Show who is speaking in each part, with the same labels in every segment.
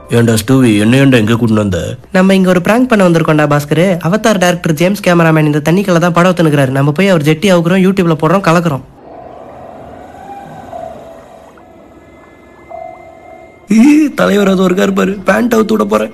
Speaker 1: ஏன்டா ஸ்டூவி என்ன ஏன்டா எங்க கூட்டிட்டு வந்த
Speaker 2: நம்ம இங்க ஒரு பிராங்க் பண்ண வந்திருக்கோம்டா Bhaskar Avatar director James cameraman இந்த தண்ணிக்கல தான் படம் எடுத்துனுக்குறாரு நம்ம போய் அவர் ஜெட்டி அவுக்குறோம் யூடியூப்ல போடுறோம் கலக்குறோம்
Speaker 1: ஈ, தலைவர் அது ஒருக்கா இருப்பாரு பேண்ட் அவுத்து விட போறேன்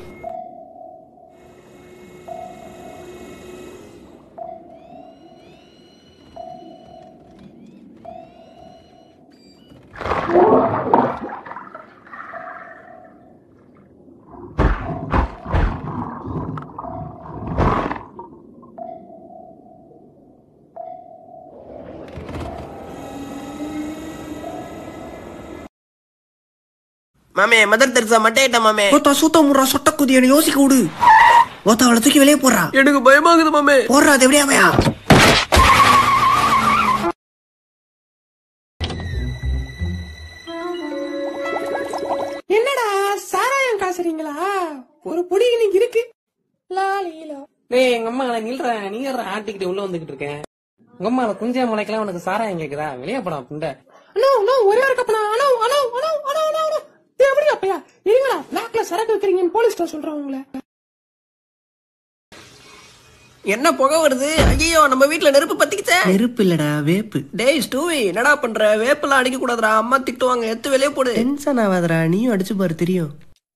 Speaker 2: மாமே மதர் தெரசா மட்டேட்ட மாமே
Speaker 3: ஓத்தா சூத்த முறா சொட்ட குதி என்ன யோசிக்க விடு ஓத்தா அவளை தூக்கி வெளியே போடுறா
Speaker 1: எனக்கு பயமாகுது மாமே
Speaker 3: போடுறா அது எப்படியா பையா
Speaker 4: என்னடா சாராயம் காசுறீங்களா ஒரு பொடி இன்னைக்கு இருக்கு லாலீலா
Speaker 5: டேய் எங்க அம்மா நில்ற நீ யாரா ஆட்டிக்கிட்டு உள்ள வந்துகிட்டு இருக்கேன் உங்க அம்மா குஞ்சா முளைக்கலாம் உனக்கு சாராயம் கேக்குதா வெளியே போடா புண்ட
Speaker 4: அண்ணோ அண்ணோ ஒரே ஒரு கப்பனா அண்ணோ அண்ணோ அண்ணோ அண்ணோ அண்ணோ அண்ணோ டேய் எப்படி அப்பையா இருங்களா பிளாக்ல சரக்கு வைக்கிறீங்கன்னு போலீஸ்ட்ட சொல்றேன் உங்களை
Speaker 2: என்ன புகை வருது ஐயோ நம்ம வீட்ல நெருப்பு பத்திக்கிச்சே நெருப்பு இல்லடா வேப்பு டேய் ஸ்டூவி என்னடா பண்ற வேப்பெல்லாம் அடிக்க கூடாதுடா அம்மா திட்டுவாங்க எத்து வெளியே போடு டென்ஷன் ஆகாதடா நீயும் அடிச்சு பாரு தெரியும்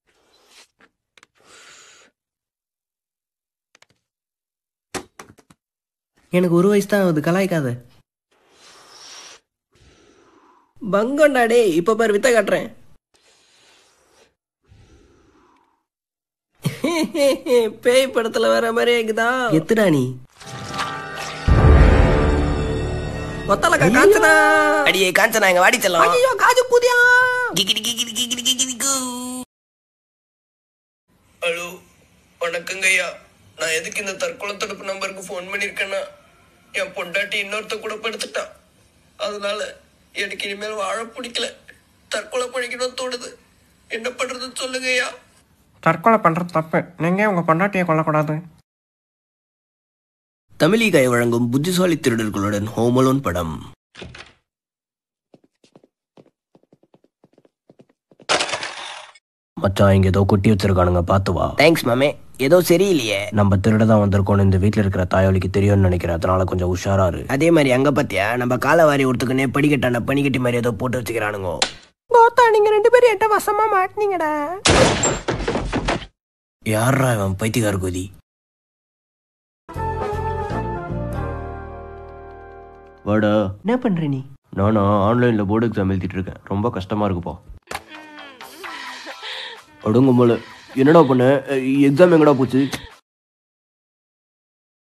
Speaker 2: எனக்கு ஒரு வயசு தான் ஆகுது கலாய்க்காத பங்கம்டா டேய் இப்ப பாரு வித்த காட்டுறேன் பேய் படத்துல வர மாதிரி இருக்குதா எத்துடா நீ ஒத்தலக்கா காஞ்சனா அடியே காஞ்சனா எங்க வாடி செல்லம் ஐயோ காஜு கூதியா கிகிடி கிகிடி கிகிடி கிகிடி கூ
Speaker 1: ஹலோ வணக்கங்க ஐயா நான் எதுக்கு இந்த தற்கொலை தடுப்பு நம்பருக்கு ஃபோன் பண்ணிருக்கேன்னா என் பொண்டாட்டி இன்னொருத்த கூட படுத்துட்டான் அதனால எனக்கு இனிமேல் வாழ பிடிக்கல தற்கொலை பண்ணிக்கணும்னு தோணுது என்ன பண்றதுன்னு சொல்லுங்க ஐயா
Speaker 6: தற்கொலை பண்றது தப்பு நீங்க உங்க பொண்டாட்டியை கொல்லக்கூடாது
Speaker 1: தமிழிகாய் வழங்கும் புத்திசாலி திருடர்களுடன் ஹோமலோன் படம் மச்சான் இங்க ஏதோ கொட்டி வச்சிருக்கானுங்க பாத்து வா
Speaker 2: தேங்க்ஸ் மாமே ஏதோ சரியில்லையே
Speaker 1: நம்ம திருட தான் வந்திருக்கோம்னு இந்த வீட்ல இருக்கிற தாயோலிக்கு தெரியும்னு நினைக்கிறேன் அதனால கொஞ்சம் உஷாரா இரு
Speaker 2: அதே மாதிரி அங்க பாத்தியா நம்ம காலவாரி ஒருத்துக்குனே படிக்கட்டான பனிக்கட்டி மாதிரி ஏதோ போட்டு வச்சுக்கிறானுங்க
Speaker 4: கோத்தா நீங்க ரெண்டு பேரும் எட்ட வசமா மாட்டினீங்கடா
Speaker 1: யாரா இவன் பைத்தியக்கார கோதி வாடா
Speaker 2: என்ன பண்ற நீ
Speaker 1: நானா ஆன்லைன்ல போர்டு எக்ஸாம் எழுதிட்டு இருக்கேன் ரொம்ப கஷ்டமா இருக்குப்பா அடுங்க போல என்னடா பண்ண எக்ஸாம் எங்கடா போச்சு